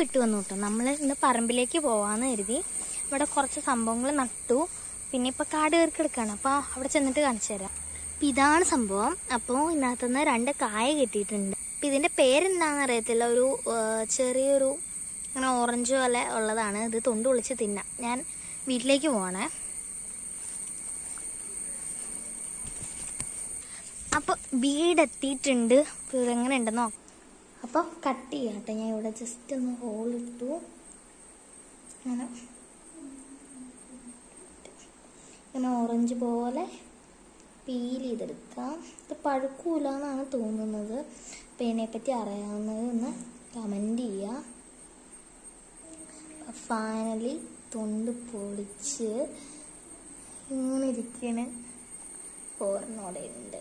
വിട്ടു വന്നു കേട്ടോ നമ്മൾ ഇന്ന് പറമ്പിലേക്ക് പോവാന്ന് കരുതി ഇവിടെ കുറച്ച് സംഭവങ്ങൾ നട്ടു പിന്നെ ഇപ്പൊ കാട് കയറി കിടക്കാണ് അപ്പൊ അവിടെ ചെന്നിട്ട് കാണിച്ചു തരാം അപ്പൊ ഇതാണ് സംഭവം അപ്പോൾ ഇതിനകത്തുനിന്ന് രണ്ട് കായ കിട്ടിയിട്ടുണ്ട് അപ്പൊ ഇതിന്റെ പേരെന്താണെന്ന് അറിയത്തില്ല ഒരു ആ, ചെറിയൊരു അങ്ങനെ ഓറഞ്ച് പോലെ ഉള്ളതാണ് ഇത് തൊണ്ട് വിളിച്ച് തിന്നാം ഞാൻ വീട്ടിലേക്ക് പോവാണേ അപ്പോൾ വീടെത്തിയിട്ടുണ്ട് അപ്പോൾ ഇതെങ്ങനെ ഉണ്ടെന്നോ അപ്പോൾ കട്ട് ചെയ്യാം കേട്ടോ ഞാൻ ഇവിടെ ജസ്റ്റ് ഒന്ന് ഹോൾ ഇട്ടു അങ്ങനെ ഇങ്ങനെ ഓറഞ്ച് പോലെ പീൽ ചെയ്തെടുക്കാം ഇത് പഴുക്കൂല എന്നാണ് തോന്നുന്നത് അപ്പോൾ ഇതിനെപ്പറ്റി അറിയാവുന്നത് ഒന്ന് കമൻറ്റ് ചെയ്യുക ഫൈനലി തൊണ്ട് പൊളിച്ച് ഇങ്ങനെ ഇരിക്കണ ഓർമ്മോടെ ഉണ്ട്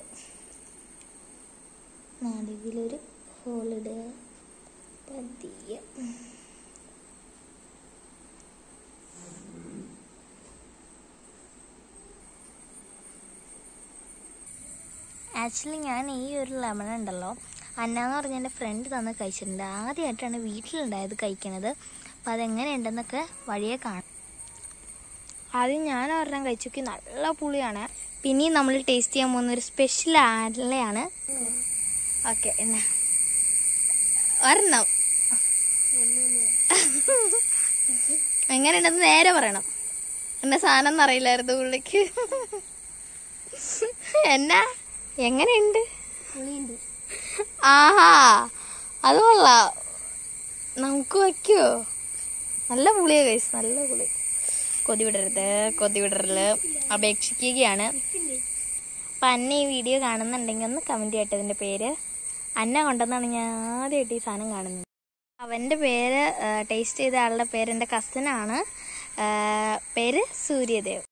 നടുവിലൊരു ഹോളിടുക പതിയെ ആക്ച്വലി ഞാൻ ഈ ഒരു ലെമൺ ഉണ്ടല്ലോ അന്നാന്ന് പറഞ്ഞ എൻ്റെ ഫ്രണ്ട് തന്ന് കഴിച്ചിട്ടുണ്ട് ആദ്യമായിട്ടാണ് വീട്ടിലുണ്ടായത് കഴിക്കണത് അപ്പം അതെങ്ങനെയുണ്ടെന്നൊക്കെ വഴിയെ കാണാം ആദ്യം ഞാൻ ഒരെണ്ണം കഴിച്ചോക്കി നല്ല പുളിയാണ് പിന്നെയും നമ്മൾ ടേസ്റ്റ് ചെയ്യാൻ പോകുന്ന ഒരു സ്പെഷ്യൽ ആഡലയാണ് ഓക്കെ എന്നാ ഒരെണ്ണം എങ്ങനെയുണ്ടെന്ന് നേരെ പറയണം എന്റെ സാധനം ഒന്നും അറിയില്ലായിരുന്നു പുള്ളിക്ക് എന്നാ എങ്ങനെയുണ്ട് ആഹാ അത് കൊള്ളാം നമുക്ക് വയ്ക്കോ നല്ല പുളിയാ കൈസ് നല്ല പുളി കൊതി വിടരുത് കൊതി വിടരുത് അപേക്ഷിക്കുകയാണ് അപ്പം അന്ന ഈ വീഡിയോ കാണുന്നുണ്ടെങ്കിൽ ഒന്ന് കമൻറ്റ് ചെയ്യട്ടെ ഇതിൻ്റെ പേര് അന്ന കൊണ്ടെന്നാണ് ഞാൻ ആദ്യമായിട്ട് ഈ സാധനം കാണുന്നത് അവൻ്റെ പേര് ടേസ്റ്റ് ചെയ്ത ആളുടെ പേര് എൻ്റെ കസിനാണ് പേര് സൂര്യദേവ്